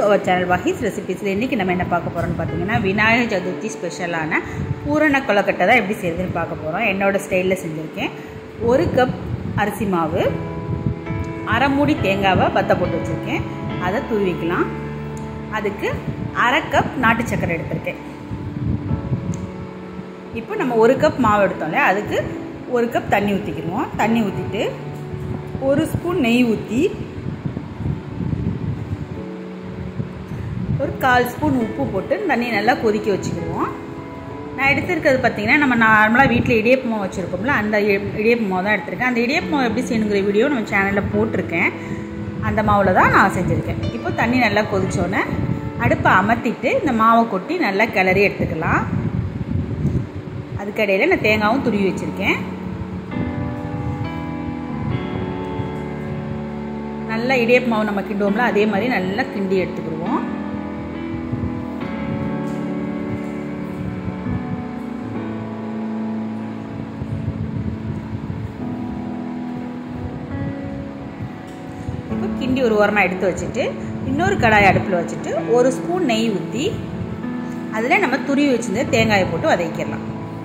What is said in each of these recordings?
our channel வஹீஸ் ரெசிபீஸில் இன்றைக்கி நம்ம என்ன பார்க்க போகிறோம்னு பார்த்தீங்கன்னா விநாயகர் சதுர்த்தி ஸ்பெஷலான பூரண கொலக்கட்டை தான் எப்படி செய்யுதுன்னு பார்க்க போகிறோம் என்னோடய ஸ்டைலில் செஞ்சுருக்கேன் ஒரு கப் அரிசி மாவு அரை மூடி தேங்காவை பத்த போட்டு வச்சுருக்கேன் அதை துருவிக்கலாம் அதுக்கு அரை கப் நாட்டு சக்கரை எடுத்திருக்கேன் இப்போ நம்ம ஒரு கப் மாவு எடுத்தோம்ல அதுக்கு ஒரு கப் தண்ணி ஊற்றிக்கிடுவோம் தண்ணி ஊற்றிட்டு ஒரு ஸ்பூன் நெய் ஊற்றி ஒரு கால் ஸ்பூன் உப்பு போட்டு தண்ணி நல்லா கொதிக்க வச்சுக்கிடுவோம் நான் எடுத்திருக்கிறது பார்த்தீங்கன்னா நம்ம நார்மலாக வீட்டில் இடியப்ப மாவு வச்சுருக்கோம்ல அந்த இடியப்ப மாவு தான் எடுத்திருக்கேன் அந்த இடியப்ப மாவு எப்படி செய்யணுங்கிற வீடியோ நம்ம சேனலில் போட்டிருக்கேன் அந்த மாவில் தான் நான் செஞ்சுருக்கேன் இப்போ தண்ணி நல்லா கொதிச்சோன்னே அடுப்பை அமர்த்திட்டு இந்த மாவை கொட்டி நல்லா கிளறி எடுத்துக்கலாம் அதுக்கடையில் நான் தேங்காவும் துருவி வச்சுருக்கேன் நல்லா இடியப்ப மாவு நம்ம கிண்டுவோம்ல அதே மாதிரி நல்லா கிண்டி எடுத்துக்கிடுவோம் இப்போ கிண்டி ஒரு ஓரமாக எடுத்து வச்சுட்டு இன்னொரு கடாய் அடுப்பில் வச்சுட்டு ஒரு ஸ்பூன் நெய் ஊற்றி அதில் நம்ம துருவி வச்சுருந்து தேங்காயை போட்டு வதக்கிடலாம்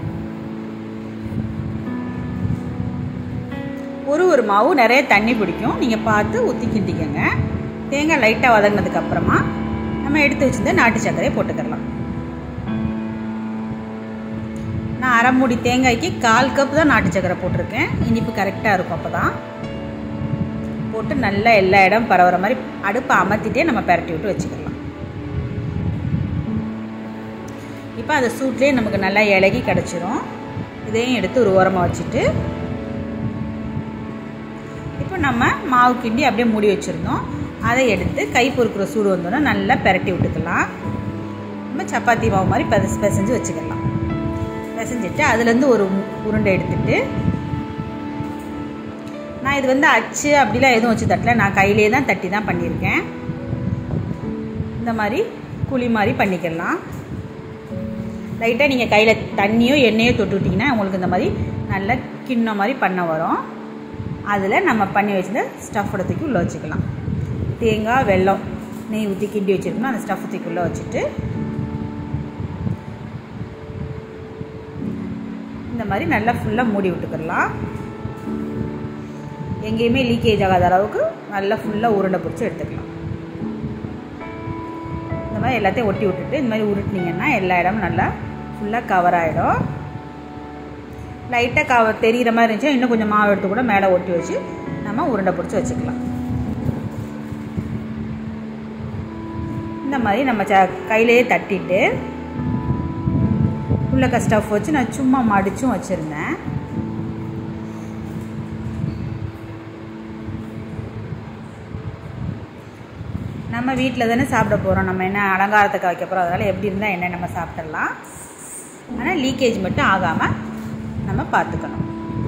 ஒரு ஒரு மாவு நிறைய தண்ணி பிடிக்கும் நீங்கள் பார்த்து ஊற்றி கிண்டிக்கங்க தேங்காய் லைட்டாக வதங்கினதுக்கு அப்புறமா நம்ம எடுத்து வச்சுருந்த நாட்டு சர்க்கரையை போட்டுக்கலாம் நான் அரை மூடி தேங்காய்க்கு கால் கப் தான் நாட்டு சர்க்கரை போட்டிருக்கேன் இனிப்பு கரெக்டாக இருக்கும் அப்போ தான் போட்டு நல்லா எல்லா இடம் பரவுற மாதிரி அடுப்பை அமர்த்திட்டே நம்ம பரட்டி விட்டு வச்சுக்கலாம் இப்போ அந்த சூட்லேயே நமக்கு நல்லா இலகி கிடச்சிரும் இதையும் எடுத்து ஒரு ஓரமாக வச்சுட்டு இப்போ நம்ம மாவு கிண்டி அப்படியே மூடி வச்சுருந்தோம் அதை எடுத்து கை பொறுக்கிற சூடு வந்தோன்னா நல்லா பெரட்டி விட்டுக்கலாம் நம்ம சப்பாத்தி மாவு மாதிரி பெச பிசைஞ்சு வச்சுக்கலாம் பிசைஞ்சிட்டு அதுலேருந்து ஒரு உருண்டை எடுத்துட்டு நான் இது வந்து அச்சு அப்படிலாம் எதுவும் வச்சு தட்டல நான் கையிலே தான் தட்டி தான் பண்ணியிருக்கேன் இந்த மாதிரி குழி மாதிரி பண்ணிக்கலாம் லைட்டாக நீங்கள் கையில் தண்ணியோ எண்ணெயோ தொட்டு விட்டிங்கன்னா உங்களுக்கு இந்த மாதிரி நல்ல கிண்ணம் மாதிரி பண்ண வரும் அதில் நம்ம பண்ணி வச்சுருந்த ஸ்டஃப் தூக்கி உள்ளே வச்சுக்கலாம் தேங்காய் வெல்லம் நெய் ஊற்றி கிண்டி வச்சுருக்கணும் அந்த ஸ்டஃப் தூக்கி உள்ளே வச்சுட்டு இந்த மாதிரி நல்லா ஃபுல்லாக மூடி விட்டுக்கிடலாம் எங்கேயுமே லீக்கேஜ் ஆகாத அளவுக்கு நல்லா ஃபுல்லாக உருண்டை பிடிச்சி எடுத்துக்கலாம் இந்த மாதிரி எல்லாத்தையும் ஒட்டி விட்டுட்டு இந்த மாதிரி உருட்டினீங்கன்னா எல்லா இடமும் நல்லா ஃபுல்லாக கவர் ஆகிடும் லைட்டாக கவ தெரிகிற மாதிரி இருந்துச்சுன்னா இன்னும் கொஞ்சம் மாவு எடுத்து கூட மேலே ஒட்டி வச்சு நம்ம உருண்டை பிடிச்சி வச்சுக்கலாம் இந்த மாதிரி நம்ம ச கையிலேயே தட்டிட்டு உள்ளக்க ஸ்டஃப் வச்சு நான் சும்மா மடிச்சும் வச்சுருந்தேன் நம்ம வீட்டில் தானே சாப்பிட போகிறோம் நம்ம என்ன அலங்காரத்துக்கு வைக்க போகிறோம் அதனால் எப்படி இருந்தால் என்ன நம்ம சாப்பிட்றலாம் ஆனால் லீக்கேஜ் மட்டும் ஆகாமல் நம்ம பார்த்துக்கணும்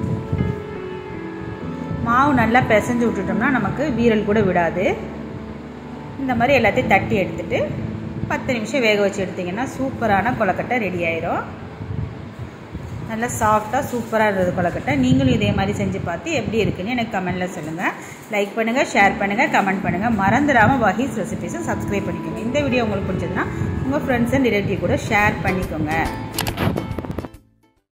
மாவு நல்லா பிசைஞ்சு விட்டுட்டோம்னா நமக்கு வீரல் கூட விடாது இந்த மாதிரி எல்லாத்தையும் தட்டி எடுத்துட்டு பத்து நிமிஷம் வேக வச்சு எடுத்திங்கன்னா சூப்பரான கொலக்கட்டை ரெடி ஆயிரும் நல்லா சாஃப்டாக சூப்பராக இருந்தது கொலக்கட்டை நீங்களும் இதே மாதிரி செஞ்சு பார்த்து எப்படி இருக்குன்னு எனக்கு கமெண்டில் சொல்லுங்கள் லைக் பண்ணுங்கள் ஷேர் பண்ணுங்கள் கமெண்ட் பண்ணுங்கள் மறந்துடாமல் வஹீஸ் ரெசிபிஸும் சப்ஸ்கிரைப் பண்ணிக்கோங்க இந்த வீடியோ உங்களுக்கு பிடிச்சதுன்னா உங்கள் ஃப்ரெண்ட்ஸ் அண்ட் ரிலேட்டிவ் கூட ஷேர் பண்ணிக்கோங்க